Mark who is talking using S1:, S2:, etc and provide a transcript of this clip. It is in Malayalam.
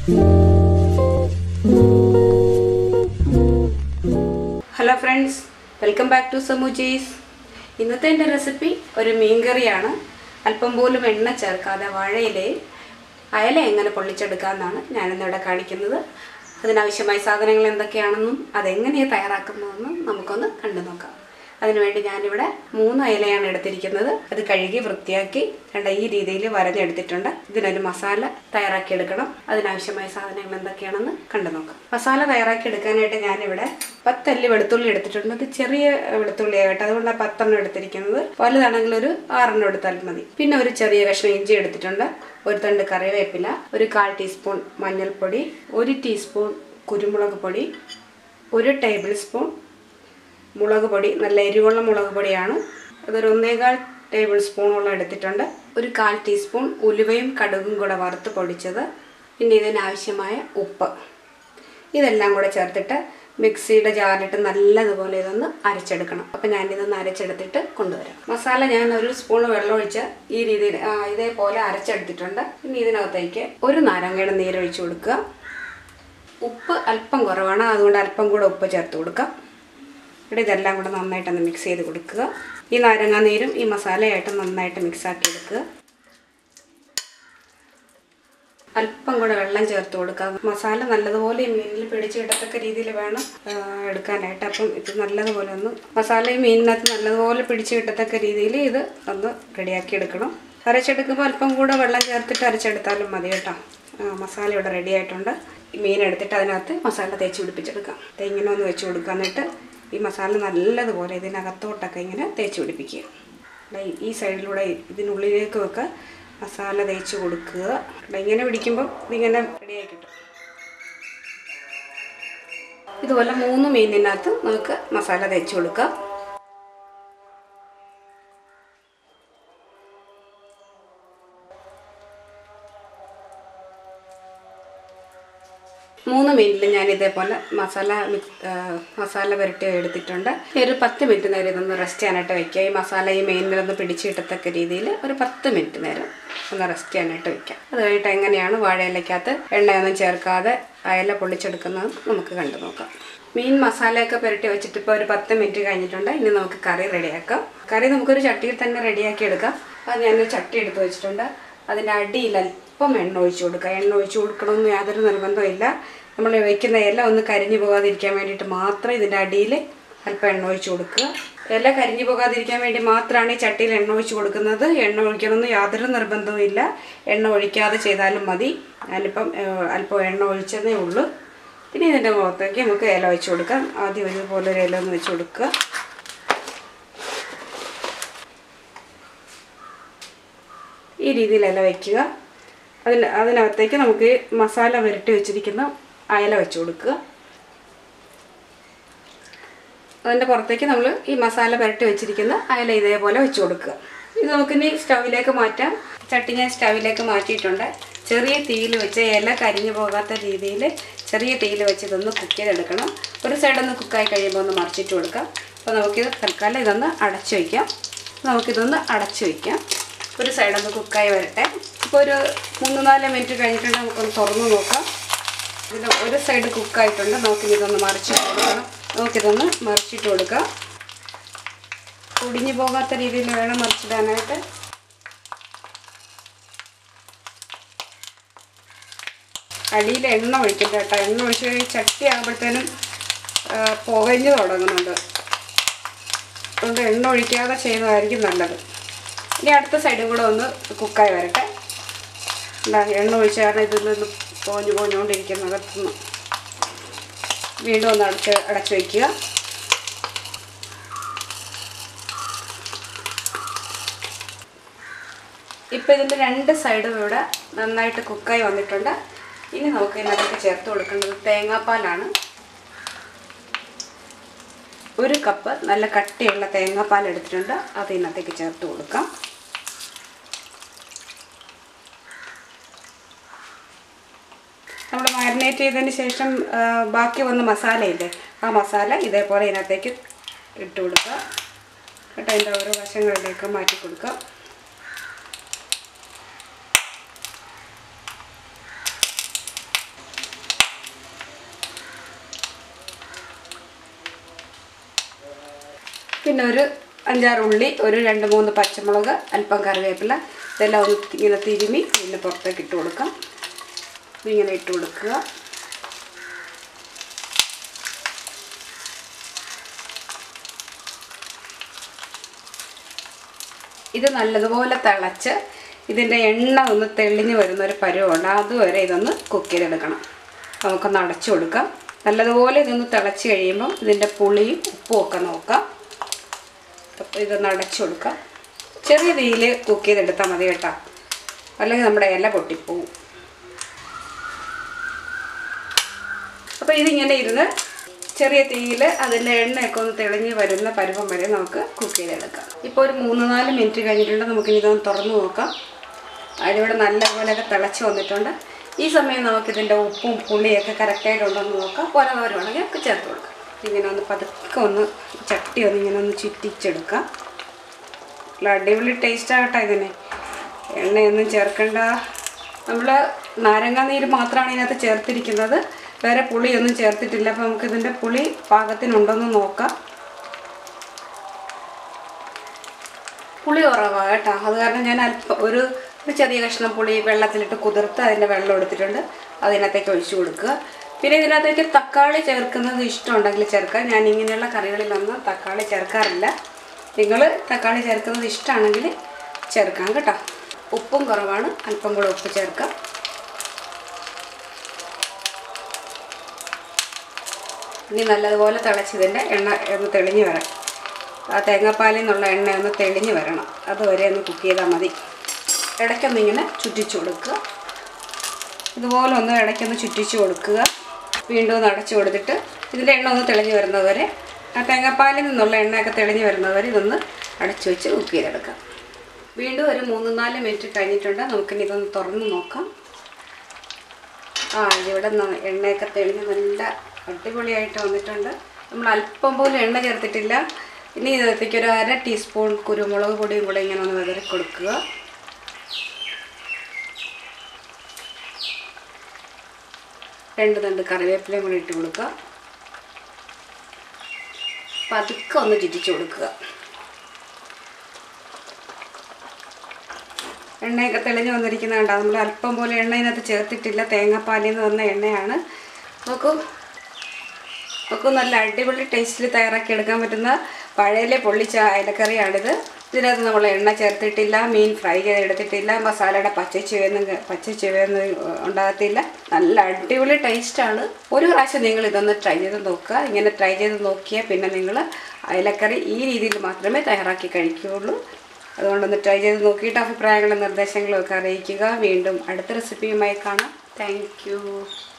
S1: hello friends welcome back to സമൂജീസ് ഇന്നത്തെ എൻ്റെ റെസിപ്പി ഒരു മീൻകറിയാണ് അല്പം പോലും എണ്ണ ചേർക്കാതെ വാഴയിലയിൽ അയല എങ്ങനെ പൊള്ളിച്ചെടുക്കാമെന്നാണ് ഞാനിന്നിവിടെ കാണിക്കുന്നത് അതിനാവശ്യമായ സാധനങ്ങൾ എന്തൊക്കെയാണെന്നും അതെങ്ങനെയാണ് തയ്യാറാക്കുന്നതെന്നും നമുക്കൊന്ന് കണ്ടു നോക്കാം അതിനുവേണ്ടി ഞാനിവിടെ മൂന്ന് അയലയാണ് എടുത്തിരിക്കുന്നത് അത് കഴുകി വൃത്തിയാക്കി കണ്ട ഈ രീതിയിൽ വരഞ്ഞെടുത്തിട്ടുണ്ട് ഇതിനൊരു മസാല തയ്യാറാക്കി എടുക്കണം അതിനാവശ്യമായ സാധനങ്ങൾ എന്തൊക്കെയാണെന്ന് കണ്ടു നോക്കാം മസാല തയ്യാറാക്കി എടുക്കാനായിട്ട് ഞാനിവിടെ പത്തല്ലി വെളുത്തുള്ളി എടുത്തിട്ടുണ്ട് അത് ചെറിയ വെളുത്തുള്ളിയാകട്ടെ അതുകൊണ്ടാണ് പത്തെണ്ണം എടുത്തിരിക്കുന്നത് വലുതാണെങ്കിൽ ഒരു ആറെണ്ണം എടുത്താൽ മതി പിന്നെ ഒരു ചെറിയ കഷ്ണം ഇഞ്ചി എടുത്തിട്ടുണ്ട് ഒരു തണ്ട് കറിവേപ്പില ഒരു കാൽ ടീസ്പൂൺ മഞ്ഞൾപ്പൊടി ഒരു ടീസ്പൂൺ കുരുമുളക് പൊടി ഒരു ടേബിൾ സ്പൂൺ മുളക് പൊടി നല്ല എരിവുള്ള മുളക് പൊടിയാണ് അതൊരു ഒന്നേകാൽ ടേബിൾ സ്പൂണോളം എടുത്തിട്ടുണ്ട് ഒരു കാൽ ടീസ്പൂൺ ഉലുവയും കടുകും കൂടെ വറുത്ത് പൊടിച്ചത് പിന്നെ ഇതിനാവശ്യമായ ഉപ്പ് ഇതെല്ലാം കൂടെ ചേർത്തിട്ട് മിക്സിയുടെ ജാറിലിട്ട് നല്ലതുപോലെ ഇതൊന്ന് അരച്ചെടുക്കണം അപ്പം ഞാനിതൊന്ന് അരച്ചെടുത്തിട്ട് കൊണ്ടുവരാം മസാല ഞാൻ ഒരു സ്പൂൺ വെള്ളം ഒഴിച്ച് ഈ രീതിയിൽ ആ, ഇതേപോലെ അരച്ചെടുത്തിട്ടുണ്ട് ഇനി ഇതിനകത്തേക്ക് ഒരു നാരങ്ങയുടെ നീരൊഴിച്ച് കൊടുക്കുക ഉപ്പ് അല്പം കുറവാണ് അതുകൊണ്ട് അല്പം കൂടെ ഉപ്പ് ചേർത്ത് കൊടുക്കാം ഇവിടെ ഇതെല്ലാം കൂടെ നന്നായിട്ടൊന്ന് മിക്സ് ചെയ്ത് കൊടുക്കുക ഈ നാരങ്ങാ നീരും ഈ മസാലയായിട്ട് നന്നായിട്ട് മിക്സ് ആക്കി എടുക്കുക അല്പം കൂടെ വെള്ളം ചേർത്ത് കൊടുക്കുക മസാല നല്ലതുപോലെ ഈ മീനിൽ പിടിച്ച് കിടത്തക്ക രീതിയിൽ വേണം ആ, എടുക്കാനായിട്ട് അപ്പം ഇത് നല്ലതുപോലെ ഒന്ന് മസാല ഈ മീനിനകത്ത് നല്ലതുപോലെ പിടിച്ച് കിട്ടത്തക്ക രീതിയിൽ ഇത് ഒന്ന് റെഡിയാക്കി എടുക്കണം അരച്ചെടുക്കുമ്പോൾ അല്പം കൂടെ വെള്ളം ചേർത്തിട്ട് അരച്ചെടുത്താലും മതി കേട്ടോ ആ, മസാല ഇവിടെ റെഡി ആയിട്ടുണ്ട് ഈ മീൻ എടുത്തിട്ട് അതിനകത്ത് മസാല തേച്ച് പിടിപ്പിച്ചെടുക്കാം ദേ ഇങ്ങനെ ഒന്ന് വെച്ച് കൊടുക്കുക എന്നിട്ട് ഈ മസാല നല്ലതുപോലെ ഇതിനകത്തോട്ടൊക്കെ ഇങ്ങനെ തേച്ച് പിടിപ്പിക്കുക ദേ ഈ സൈഡിലൂടെ ഇതിനുള്ളിലേക്ക് ഒക്കെ മസാല തേച്ച് കൊടുക്കുക ദേ ഇങ്ങനെ പിടിക്കുമ്പോൾ ഇതിങ്ങനെ റെഡിയായി കിട്ടും ഇതുപോലെ മൂന്ന് മീനിനകത്ത് നമുക്ക് മസാല തേച്ച് കൊടുക്കാം മൂന്ന് മിനിറ്റിൽ ഞാൻ ഇതേപോലെ മസാല മിക്സ് ആ, മസാല പുരട്ടി എടുത്തിട്ടുണ്ട് ഇനി ഒരു പത്ത് മിനിറ്റ് നേരം ഇതൊന്ന് റെസ്റ്റ് ചെയ്യാനായിട്ട് വെക്കുക ഈ മസാല ഈ മെയിനിലൊന്ന് പിടിച്ച് കിട്ടത്തക്ക രീതിയിൽ ഒരു പത്ത് മിനിറ്റ് നേരം ഒന്ന് റെസ്റ്റ് ചെയ്യാനായിട്ട് വെക്കാം അത് കഴിഞ്ഞിട്ട് എങ്ങനെയാണ് വാഴയിലക്കകത്ത് എണ്ണയൊന്നും ചേർക്കാതെ അയല പൊള്ളിച്ചെടുക്കുന്നത് നമുക്ക് കണ്ടു നോക്കാം മീൻ മസാലയൊക്കെ പുരട്ടി വെച്ചിട്ട് ഇപ്പോൾ ഒരു പത്ത് മിനിറ്റ് കഴിഞ്ഞിട്ടുണ്ട് ഇനി നമുക്ക് കറി റെഡിയാക്കാം കറി നമുക്കൊരു ചട്ടിയിൽ തന്നെ റെഡിയാക്കി എടുക്കാം അത് ഞാനൊരു ചട്ടി എടുത്ത് വെച്ചിട്ടുണ്ട് അതിൻ്റെ അടിയിൽ അല്പം എണ്ണ ഒഴിച്ചു കൊടുക്കുക എണ്ണ ഒഴിച്ചു കൊടുക്കണമെന്ന് യാതൊരു നിർബന്ധമില്ല നമ്മൾ വയ്ക്കുന്ന ഇല ഒന്ന് കരിഞ്ഞു പോകാതിരിക്കാൻ വേണ്ടിയിട്ട് മാത്രം ഇതിൻ്റെ അടിയിൽ അല്പം എണ്ണ ഒഴിച്ചു കൊടുക്കുക ഇല കരിഞ്ഞു പോകാതിരിക്കാൻ വേണ്ടി മാത്രമാണ് ഈ ചട്ടിയിൽ എണ്ണ ഒഴിച്ചു കൊടുക്കുന്നത് എണ്ണ ഒഴിക്കണമെന്ന് യാതൊരു നിർബന്ധവും ഇല്ല എണ്ണ ഒഴിക്കാതെ ചെയ്താലും മതി ഞാനിപ്പം ഏഹ്, അല്പം എണ്ണ ഒഴിച്ചതേ ഉള്ളൂ പിന്നെ ഇതിൻ്റെ മുഖത്തേക്ക് നമുക്ക് ഇല വെച്ച് കൊടുക്കാം ആദ്യം ഒരുപോലെ ഒരു ഇല ഒന്ന് വെച്ച് കൊടുക്കുക ഈ രീതിയിൽ ഇല വയ്ക്കുക അതിന് അതിനകത്തേക്ക് നമുക്ക് മസാല പുരട്ടി വെച്ചിരിക്കുന്ന അയല വെച്ച് കൊടുക്കുക അതിൻ്റെ പുറത്തേക്ക് നമ്മൾ ഈ മസാല പുരട്ടി വെച്ചിരിക്കുന്ന അയല ഇതേപോലെ വെച്ച് കൊടുക്കുക ഇത് നമുക്കിനി സ്റ്റൗവിലേക്ക് മാറ്റാം ചട്ടി ഞാൻ സ്റ്റൗവിലേക്ക് മാറ്റിയിട്ടുണ്ട് ചെറിയ തീയിൽ വെച്ച് ഇല കരിഞ്ഞു പോകാത്ത രീതിയിൽ ചെറിയ തീയിൽ വെച്ച് ഇതൊന്ന് കുക്ക് ചെയ്തെടുക്കണം ഒരു സൈഡൊന്ന് കുക്കായി കഴിയുമ്പോൾ ഒന്ന് മറിച്ചിട്ട് കൊടുക്കാം അപ്പോൾ നമുക്കിത് തൽക്കാലം ഇതൊന്ന് അടച്ചു വയ്ക്കാം നമുക്കിതൊന്ന് അടച്ചു വയ്ക്കാം ഒരു സൈഡൊന്ന് കുക്കായി വരട്ടെ ഇപ്പോൾ ഒരു മൂന്ന് നാല് മിനിറ്റ് കഴിഞ്ഞിട്ടുണ്ടെങ്കിൽ നമുക്കൊന്ന് തുറന്ന് നോക്കാം ഇതിൽ ഒരു സൈഡ് കുക്കായിട്ടുണ്ട് നമുക്കിനി ഇതൊന്ന് മറിച്ചിട്ട് കൊടുക്കണം നമുക്കിതൊന്ന് മറിച്ചിട്ട് കൊടുക്കാം കുടിഞ്ഞു പോകാത്ത രീതിയിൽ വേണം മറിച്ചിടാനായിട്ട് അടിയിൽ എണ്ണ ഒഴിക്കണ്ട കേട്ടോ എണ്ണ ഒഴിച്ച് കഴിഞ്ഞ് ചട്ടി ആകുമ്പോഴത്തേനും പുകഞ്ഞു തുടങ്ങുന്നുണ്ട് അതുകൊണ്ട് എണ്ണ ഒഴിക്കാതെ ചെയ്യുന്നതായിരിക്കും നല്ലത് ഇനി അടുത്ത സൈഡും കൂടെ ഒന്ന് കുക്കായി വരട്ടെ എന്താ എണ്ണ ഒഴിച്ച കാരണം ഇതിൽ നിന്ന് പോഞ്ഞു പോഞ്ഞുകൊണ്ടിരിക്കുന്ന അകത്തുനിന്ന് വീണ്ടും ഒന്ന് അടച്ച് അടച്ചു വയ്ക്കുക ഇപ്പം ഇതിൻ്റെ രണ്ട് സൈഡും ഇവിടെ നന്നായിട്ട് കുക്കായി വന്നിട്ടുണ്ട് ഇനി നമുക്ക് ഇതിനകത്ത് ചേർത്ത് കൊടുക്കേണ്ടത് തേങ്ങാപ്പാലാണ് ഒരു കപ്പ് നല്ല കട്ടിയുള്ള തേങ്ങാപ്പാൽ എടുത്തിട്ടുണ്ട് അത് ഇതിനകത്തേക്ക് ചേർത്ത് കൊടുക്കാം നമ്മൾ മാരിനേറ്റ് ചെയ്തതിന് ശേഷം ആ, ബാക്കി വന്ന മസാലയില്ലേ ആ മസാല ഇതേപോലെ ഇതിനകത്തേക്ക് ഇട്ട് കൊടുക്കുക എന്നിട്ട് അതിൻ്റെ ഓരോ വശങ്ങളിലേക്ക് മാറ്റി കൊടുക്കുക പിന്നെ ഒരു അഞ്ചാറ് ഉള്ളി ഒരു രണ്ട് മൂന്ന് പച്ചമുളക് അല്പം കറിവേപ്പില ഇതെല്ലാം ഒന്ന് ഇങ്ങനെ തിരുമി പിന്നെ പുറത്തേക്ക് ഇട്ട് കൊടുക്കാം ഇതിങ്ങനെ ഇട്ട് കൊടുക്കുക ഇത് നല്ലതുപോലെ തിളച്ച് ഇതിൻ്റെ എണ്ണ ഒന്ന് തെളിഞ്ഞ് വരുന്ന ഒരു പരുവമുണ്ട് അതുവരെ ഇതൊന്ന് കുക്ക് ചെയ്തെടുക്കണം നമുക്കൊന്ന് അടച്ചു കൊടുക്കാം നല്ലതുപോലെ ഇതൊന്ന് തിളച്ച് കഴിയുമ്പം ഇതിൻ്റെ പുളിയും ഉപ്പും ഒക്കെ നോക്കാം അപ്പോൾ ഇതൊന്ന് അടച്ചു കൊടുക്കാം ചെറിയ തീയിൽ കുക്ക് ചെയ്തെടുത്താൽ മതി കേട്ടോ അല്ലെങ്കിൽ നമ്മുടെ ഇല പൊട്ടിപ്പോവും അപ്പോൾ ഇതിങ്ങനെ ഇരുന്ന് ചെറിയ തീയിൽ അതിൻ്റെ എണ്ണയൊക്കെ ഒന്ന് തെളിഞ്ഞ് വരുന്ന പരുവം വരെ നമുക്ക് കുക്ക് ചെയ്തെടുക്കാം ഇപ്പോൾ ഒരു മൂന്ന് നാല് മിനിറ്റ് കഴിഞ്ഞിട്ടുണ്ട് നമുക്കിനി ഇതൊന്ന് തുറന്ന് നോക്കാം അതിലിവിടെ നല്ലപോലെയൊക്കെ തിളച്ച് വന്നിട്ടുണ്ട് ഈ സമയം നമുക്കിതിൻ്റെ ഉപ്പും പുളിയൊക്കെ കറക്റ്റായിട്ടുണ്ടോയെന്ന് നോക്കാം ഓരോ ഓരോണെങ്കിൽ ഒക്കെ ചേർത്ത് കൊടുക്കാം ഇങ്ങനെ ഒന്ന് പതുക്കെ ഒന്ന് ചട്ടി ഒന്ന് ഇങ്ങനെ ഒന്ന് ചുറ്റിച്ചെടുക്കാം നല്ല അടിപൊളി ടേസ്റ്റ് ആകട്ടെ ഇതിന് എണ്ണയൊന്നും ചേർക്കണ്ട നമ്മൾ നാരങ്ങാ നീര് മാത്രമാണ് ഇതിനകത്ത് ചേർത്തിരിക്കുന്നത് വേറെ പുളിയൊന്നും ചേർത്തിട്ടില്ല അപ്പോൾ നമുക്ക് ഇതിൻ്റെ പുളി പാകത്തിനുണ്ടോയെന്ന് നോക്കാം പുളി കുറവാണ് കേട്ടോ അത് കാരണം ഞാൻ അല്പം ഒരു ഒരു ചെറിയ കഷ്ണം പുളി വെള്ളത്തിലിട്ട് കുതിർത്ത് അതിൻ്റെ വെള്ളം എടുത്തിട്ടുണ്ട് അതിനകത്തേക്ക് ഒഴിച്ചു കൊടുക്കുക പിന്നെ ഇതിനകത്തേക്ക് തക്കാളി ചേർക്കുന്നത് ഇഷ്ടമുണ്ടെങ്കിൽ ചേർക്കാം ഞാൻ ഇങ്ങനെയുള്ള കറികളിലൊന്നും തക്കാളി ചേർക്കാറില്ല നിങ്ങൾ തക്കാളി ചേർക്കുന്നത് ഇഷ്ടമാണെങ്കിൽ ചേർക്കാം കേട്ടോ ഉപ്പും കുറവാണ് അല്പം കൂടെ ഉപ്പ് ചേർക്കാം ഇനി നല്ലതുപോലെ തിളച്ചതിൻ്റെ എണ്ണ ഒന്ന് തെളിഞ്ഞ് വരാം ആ തേങ്ങാപ്പാലിൽ നിന്നുള്ള എണ്ണ ഒന്ന് തെളിഞ്ഞ് വരണം അതുവരെ ഒന്ന് കുക്ക് ചെയ്താൽ മതി ഇടയ്ക്കൊന്നിങ്ങനെ ചുറ്റിച്ച് കൊടുക്കുക ഇതുപോലെ ഒന്ന് ഇടയ്ക്കൊന്ന് ചുറ്റിച്ച് കൊടുക്കുക വീണ്ടും ഒന്ന് അടച്ചു കൊടുത്തിട്ട് ഇതിൻ്റെ എണ്ണ ഒന്ന് തെളിഞ്ഞ് വരുന്നതുവരെ ആ തേങ്ങാപ്പാലിൽ നിന്നുള്ള എണ്ണയൊക്കെ തെളിഞ്ഞ് വരുന്നതുവരെ ഇതൊന്ന് അടച്ചു വെച്ച് കുക്ക് ചെയ്തെടുക്കാം വീണ്ടും ഒരു മൂന്ന് നാല് മിനിറ്റ് കഴിഞ്ഞിട്ടുണ്ട് നമുക്കിനി ഇതൊന്ന് തുറന്ന് നോക്കാം ആ ഇതിവിടെ ന- എണ്ണയൊക്കെ തെളിഞ്ഞ് നല്ല അടിപൊളിയായിട്ട് വന്നിട്ടുണ്ട് നമ്മൾ അല്പം പോലും എണ്ണ ചേർത്തിട്ടില്ല ഇനി ഇതിലേക്ക് ഒരു അര ടീസ്പൂൺ കുരുമുളക് പൊടിയും കൂടെ ഇങ്ങനെ ഒന്ന് വിതറി കൊടുക്കുക രണ്ട് തണ്ട് കറിവേപ്പിലയും കൂടി ഇട്ട് കൊടുക്കുക പതുക്കെ ഒന്ന് ചുറ്റിച്ച് കൊടുക്കുക എണ്ണയൊക്കെ തെളിഞ്ഞ് വന്നിരിക്കുന്ന കണ്ടോ നമ്മൾ അല്പം പോലെ എണ്ണ ഇതിനകത്ത് ചേർത്തിട്ടില്ല തേങ്ങാപ്പാലിൽ നിന്ന് വന്ന എണ്ണയാണ് നോക്കൂ നോക്കൂ നല്ല അടിപൊളി ടേസ്റ്റിൽ തയ്യാറാക്കി എടുക്കാൻ പറ്റുന്ന പഴയിലെ പൊള്ളിച്ച അയലക്കറിയാണിത് ഇതിനകത്ത് നമ്മൾ എണ്ണ ചേർത്തിട്ടില്ല മീൻ ഫ്രൈ ചെയ്തെടുത്തിട്ടില്ല മസാലയുടെ പച്ചച്ചുവയൊന്നും പച്ചച്ചുവയൊന്നും ഉണ്ടാകത്തില്ല നല്ല അടിപൊളി ടേസ്റ്റാണ് ഒരു പ്രാവശ്യം നിങ്ങൾ ഇതൊന്ന് ട്രൈ ചെയ്ത് നോക്കുക ഇങ്ങനെ ട്രൈ ചെയ്ത് നോക്കിയാൽ പിന്നെ നിങ്ങൾ അയലക്കറി ഈ രീതിയിൽ മാത്രമേ തയ്യാറാക്കി കഴിക്കുകയുള്ളൂ അതുകൊണ്ടൊന്ന് ട്രൈ ചെയ്ത് നോക്കിയിട്ട് അഭിപ്രായങ്ങളും നിർദ്ദേശങ്ങളും ഒക്കെ അറിയിക്കുക വീണ്ടും അടുത്ത റെസിപ്പിയുമായി കാണാം താങ്ക്